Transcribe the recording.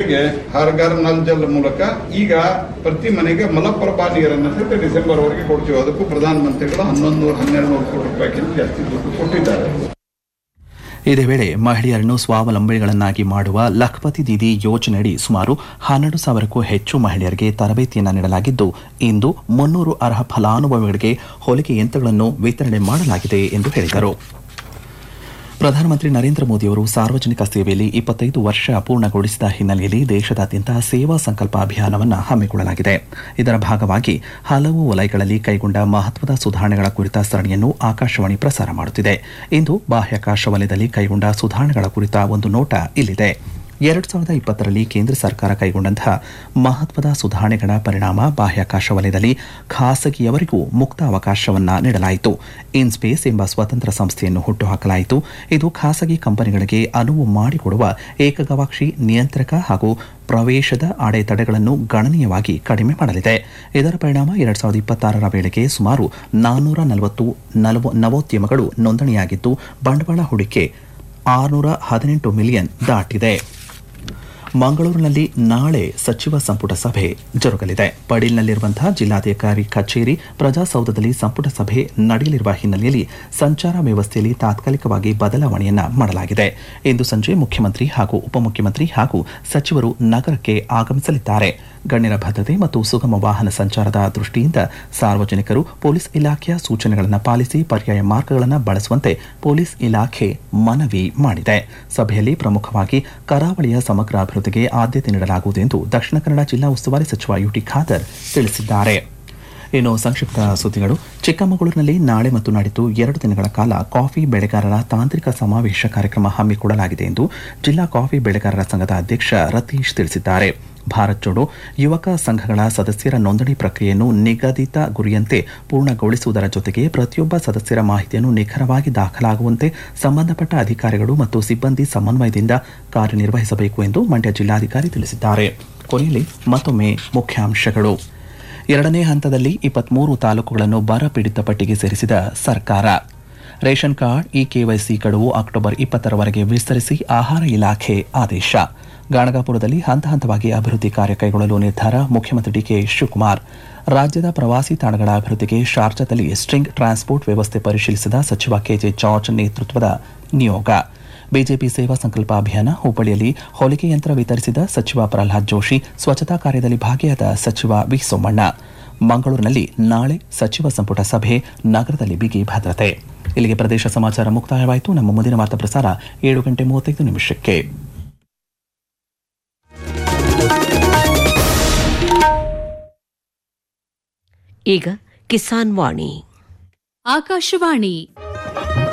ಗೆ ಹರ್ ಘರ್ ನಲ್ ಜಲ್ ಮೂಲಕ ಈಗ ಪ್ರತಿ ಮನೆಗೆ ಮಲಪ್ರಭಾ ನೀರನ್ನು ಸಹಿತ ಡಿಸೆಂಬರ್ ವರೆಗೆ ಕೊಡ್ತೀವಿ ಅದಕ್ಕೂ ಪ್ರಧಾನಮಂತ್ರಿಗಳು ಹನ್ನೊಂದು ನೂರು ಹನ್ನೆರಡು ನೂರು ಕೋಟಿ ರೂಪಾಯಿಗಿಂತ ಜಾಸ್ತಿ ದುಡ್ಡು ಕೊಟ್ಟಿದ್ದಾರೆ ಇದೇ ವೇಳೆ ಮಹಿಳೆಯರನ್ನು ಸ್ವಾವಲಂಬಿಗಳನ್ನಾಗಿ ಮಾಡುವ ಲಖಪತಿ ದೀದಿ ಯೋಜನೆಯಡಿ ಸುಮಾರು ಹನ್ನೆರಡು ಸಾವಿರಕ್ಕೂ ಹೆಚ್ಚು ಮಹಿಳೆಯರಿಗೆ ತರಬೇತಿಯನ್ನು ನೀಡಲಾಗಿದ್ದು ಇಂದು ಮುನ್ನೂರು ಅರ್ಹ ಫಲಾನುಭವಿಗಳಿಗೆ ಹೊಲಿಗೆ ಯಂತ್ರಗಳನ್ನು ವಿತರಣೆ ಮಾಡಲಾಗಿದೆ ಎಂದು ಹೇಳಿದರು ಪ್ರಧಾನಮಂತ್ರಿ ನರೇಂದ್ರ ಮೋದಿಯವರು ಸಾರ್ವಜನಿಕ ಸೇವೆಯಲ್ಲಿ ಇಪ್ಪತ್ತೈದು ವರ್ಷ ಪೂರ್ಣಗೊಳಿಸಿದ ಹಿನ್ನೆಲೆಯಲ್ಲಿ ದೇಶದಾದ್ಯಂತ ಸೇವಾ ಸಂಕಲ್ಪ ಅಭಿಯಾನವನ್ನು ಹಮ್ಮಿಕೊಳ್ಳಲಾಗಿದೆ ಇದರ ಭಾಗವಾಗಿ ಹಲವು ವಲಯಗಳಲ್ಲಿ ಕೈಗೊಂಡ ಮಹತ್ವದ ಸುಧಾರಣೆಗಳ ಕುರಿತ ಸರಣಿಯನ್ನು ಆಕಾಶವಾಣಿ ಪ್ರಸಾರ ಮಾಡುತ್ತಿದೆ ಇಂದು ಬಾಹ್ಯಾಕಾಶ ವಲಯದಲ್ಲಿ ಕೈಗೊಂಡ ಸುಧಾರಣೆಗಳ ಕುರಿತ ಒಂದು ನೋಟ ಇಲ್ಲಿದೆ ಎರಡು ಸಾವಿರದ ಇಪ್ಪತ್ತರಲ್ಲಿ ಕೇಂದ್ರ ಸರ್ಕಾರ ಕೈಗೊಂಡಂತಹ ಮಹತ್ವದ ಸುಧಾರಣೆಗಳ ಪರಿಣಾಮ ಬಾಹ್ಯಾಕಾಶ ವಲಯದಲ್ಲಿ ಖಾಸಗಿಯವರಿಗೂ ಮುಕ್ತ ಅವಕಾಶವನ್ನ ನೀಡಲಾಯಿತು ಇನ್ಸ್ಪೇಸ್ ಎಂಬ ಸ್ವತಂತ್ರ ಸಂಸ್ಥೆಯನ್ನು ಹುಟ್ಟುಹಾಕಲಾಯಿತು ಇದು ಖಾಸಗಿ ಕಂಪನಿಗಳಿಗೆ ಅನುವು ಮಾಡಿಕೊಡುವ ಏಕಗವಾಕ್ಷಿ ನಿಯಂತ್ರಕ ಹಾಗೂ ಪ್ರವೇಶದ ಅಡೆತಡೆಗಳನ್ನು ಗಣನೀಯವಾಗಿ ಕಡಿಮೆ ಮಾಡಲಿದೆ ಇದರ ಪರಿಣಾಮ ಎರಡ್ ಸಾವಿರದ ಇಪ್ಪತ್ತಾರರ ವೇಳೆಗೆ ಸುಮಾರು ನಾನ್ನೂರ ನಲವತ್ತು ನವೋದ್ಯಮಗಳು ನೋಂದಣಿಯಾಗಿದ್ದು ಬಂಡವಾಳ ಹೂಡಿಕೆ ಆರುನೂರ ಹದಿನೆಂಟು ಮಿಲಿಯನ್ ದಾಟಿದೆ ಮಂಗಳೂರಿನಲ್ಲಿ ನಾಳೆ ಸಚಿವ ಸಂಪುಟ ಸಭೆ ಜರುಗಲಿದೆ ಪಡೀಲ್ನಲ್ಲಿರುವಂತಹ ಜಿಲ್ಲಾಧಿಕಾರಿ ಕಚೇರಿ ಪ್ರಜಾಸೌಧದಲ್ಲಿ ಸಂಪುಟ ಸಭೆ ನಡೆಯಲಿರುವ ಹಿನ್ನೆಲೆಯಲ್ಲಿ ಸಂಚಾರ ವ್ಯವಸ್ಥೆಯಲ್ಲಿ ತಾತ್ಕಾಲಿಕವಾಗಿ ಬದಲಾವಣೆಯನ್ನ ಮಾಡಲಾಗಿದೆ ಇಂದು ಸಂಜೆ ಮುಖ್ಯಮಂತ್ರಿ ಹಾಗೂ ಉಪಮುಖ್ಯಮಂತ್ರಿ ಹಾಗೂ ಸಚಿವರು ನಗರಕ್ಕೆ ಆಗಮಿಸಲಿದ್ದಾರೆ ಗಣ್ಯರ ಭದ್ರತೆ ಮತ್ತು ಸುಗಮ ವಾಹನ ಸಂಚಾರದ ದೃಷ್ಟಿಯಿಂದ ಸಾರ್ವಜನಿಕರು ಪೊಲೀಸ್ ಇಲಾಖೆಯ ಸೂಚನೆಗಳನ್ನು ಪಾಲಿಸಿ ಪರ್ಯಾಯ ಮಾರ್ಗಗಳನ್ನು ಬಳಸುವಂತೆ ಪೊಲೀಸ್ ಇಲಾಖೆ ಮನವಿ ಮಾಡಿದೆ ಸಭೆಯಲ್ಲಿ ಪ್ರಮುಖವಾಗಿ ಕರಾವಳಿಯ ಸಮಗ್ರ ಅಭಿವೃದ್ಧಿಗೆ ಆದ್ಯತೆ ನೀಡಲಾಗುವುದು ಎಂದು ದಕ್ಷಿಣ ಕನ್ನಡ ಜಿಲ್ಲಾ ಉಸ್ತುವಾರಿ ಸಚಿವ ಯುಟಿ ಖಾದರ್ ತಿಳಿಸಿದ್ದಾರೆ ಇನ್ನು ಸಂಕ್ಷಿಪ್ತ ಸುದ್ದಿಗಳು ಚಿಕ್ಕಮಗಳೂರಿನಲ್ಲಿ ನಾಳೆ ಮತ್ತು ನಾಡಿದ್ದು ಎರಡು ದಿನಗಳ ಕಾಲ ಕಾಫಿ ಬೆಳೆಗಾರರ ತಾಂತ್ರಿಕ ಸಮಾವೇಶ ಕಾರ್ಯಕ್ರಮ ಹಮ್ಮಿಕೊಳ್ಳಲಾಗಿದೆ ಎಂದು ಜಿಲ್ಲಾ ಕಾಫಿ ಬೆಳೆಗಾರರ ಸಂಘದ ಅಧ್ಯಕ್ಷ ರತೀಶ್ ತಿಳಿಸಿದ್ದಾರೆ ಭಾರತ್ ಜೋಡೋ ಯುವಕ ಸಂಘಗಳ ಸದಸ್ಯರ ನೋಂದಣಿ ಪ್ರಕ್ರಿಯೆಯನ್ನು ನಿಗದಿತ ಗುರಿಯಂತೆ ಪೂರ್ಣಗೊಳಿಸುವುದರ ಜೊತೆಗೆ ಪ್ರತಿಯೊಬ್ಬ ಸದಸ್ಯರ ಮಾಹಿತಿಯನ್ನು ನಿಖರವಾಗಿ ದಾಖಲಾಗುವಂತೆ ಸಂಬಂಧಪಟ್ಟ ಅಧಿಕಾರಿಗಳು ಮತ್ತು ಸಿಬ್ಬಂದಿ ಸಮನ್ವಯದಿಂದ ಕಾರ್ಯನಿರ್ವಹಿಸಬೇಕು ಎಂದು ಮಂಡ್ಯ ಜಿಲ್ಲಾಧಿಕಾರಿ ತಿಳಿಸಿದ್ದಾರೆ ಕೊನೆಯಲ್ಲಿ ಮತ್ತೊಮ್ಮೆ ಮುಖ್ಯಾಂಶಗಳು ಎರಡನೇ ಹಂತದಲ್ಲಿ ಇಪ್ಪತ್ಮೂರು ತಾಲೂಕುಗಳನ್ನು ಬರ ಪೀಡಿತ ಪಟ್ಟಿಗೆ ಸೇರಿಸಿದ ಸರ್ಕಾರ ರೇಷನ್ ಕಾರ್ಡ್ ಇ ಕೆವೈಸಿ ಗಡುವು ಅಕ್ಟೋಬರ್ ಇಪ್ಪತ್ತರವರೆಗೆ ವಿಸ್ತರಿಸಿ ಆಹಾರ ಇಲಾಖೆ ಆದೇಶ ಗಾಣಗಾಪುರದಲ್ಲಿ ಹಂತ ಹಂತವಾಗಿ ಅಭಿವೃದ್ಧಿ ಕಾರ್ಯ ಕೈಗೊಳ್ಳಲು ನಿರ್ಧಾರ ಮುಖ್ಯಮಂತ್ರಿ ಡಿಕೆ ಶಿವಕುಮಾರ್ ರಾಜ್ಯದ ಪ್ರವಾಸಿ ತಾಣಗಳ ಅಭಿವೃದ್ಧಿಗೆ ಶಾರ್ಜಾದಲ್ಲಿ ಸ್ಟ್ರಿಂಗ್ ಟ್ರಾನ್ಸ್ಪೋರ್ಟ್ ವ್ಯವಸ್ಥೆ ಪರಿಶೀಲಿಸಿದ ಸಚಿವ ಕೆಜೆ ಜಾರ್ಜ್ ನೇತೃತ್ವದ ನಿಯೋಗ ಬಿಜೆಪಿ ಸೇವಾ ಸಂಕಲ್ಪ ಅಭಿಯಾನ ಹುಬ್ಬಳ್ಳಿಯಲ್ಲಿ ಹೊಲಿಗೆ ಯಂತ್ರ ವಿತರಿಸಿದ ಸಚಿವ ಪ್ರಹ್ಲಾದ್ ಜೋಶಿ ಸ್ವಚ್ಛತಾ ಕಾರ್ಯದಲ್ಲಿ ಭಾಗಿಯಾದ ಸಚಿವ ವಿ ಸೋಮಣ್ಣ ಮಂಗಳೂರಿನಲ್ಲಿ ನಾಳೆ ಸಚಿವ ಸಂಪುಟ ಸಭೆ ನಗರದಲ್ಲಿ ಬಿಗಿ ಭದ್ರತೆ ಇಲ್ಲಿಗೆ ಪ್ರದೇಶ ಸಮಾಚಾರ ಮುಕ್ತಾಯವಾಯಿತು ನಮ್ಮ ಮುಂದಿನ ವಾರ್ತಾ ಪ್ರಸಾರ ಏಳು ಗಂಟೆ ಮೂವತ್ತೈದು ನಿಮಿಷಕ್ಕೆ ಈಗ ಕಿಸಾನ್ ವಾಣಿ ಆಕಾಶವಾಣಿ